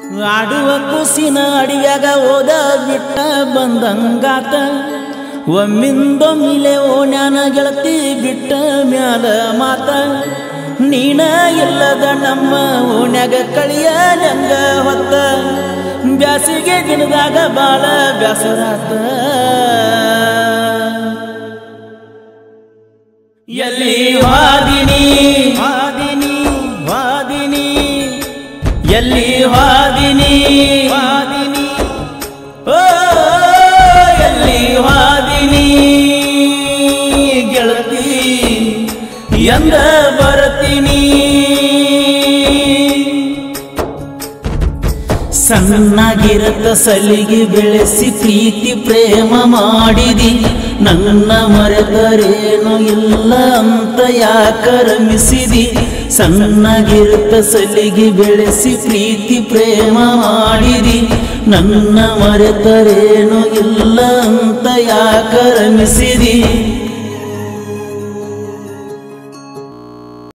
ಆಡುವ ಕುಸಿನ ಅಡಿಯಾಗ ಓದ ಬಿಟ್ಟ ಬಂದಂಗಾತ ಒಮ್ಮಿಂದೊಮ್ಮಿಲೆ ಓಣ್ಯಾನ ಗೆಳತಿ ಬಿಟ್ಟ ಮ್ಯಾಲ ಮಾತ ನೀನ ಇಲ್ಲದ ನಮ್ಮ ಓಣ್ಯಾಗ ಕಳಿಯ ನಂಗ ಹೊತ್ತ ಬ್ಯಾಸಿಗೆ ದಿನದಾಗ ಬಾಳ ಬ್ಯಾಸರಾತ ಎಲ್ಲಿ ವಾದಿನಿ ವಾದಿನಿ ವಾದಿನಿ ಎಲ್ಲಿ ವಾದಿನಿ ವಾದಿನಿ ಓ ಎಲ್ಲಿ ವಾದಿನಿ ಗೆಳತಿ ಎಂದ ಬರತೀನಿ ಸಣ್ಣಗಿರತ ಸಲಿಗೆ ಬೆಳೆಸಿ ಪ್ರೀತಿ ಪ್ರೇಮ ಮಾಡಿದಿ ನನ್ನ ಮರೆತರೇನು ಇಲ್ಲ ಅಂತ ಯಾಕರಮಿಸಿದಿ ಸಣ್ಣಗಿರತ ಸಲಿಗೆ ಬೆಳೆಸಿ ಪ್ರೀತಿ ಪ್ರೇಮ ಮಾಡಿದಿ ನನ್ನ ಮರೆತರೇನು ಇಲ್ಲ ಅಂತ ಯಾಕರಮಿಸಿದಿ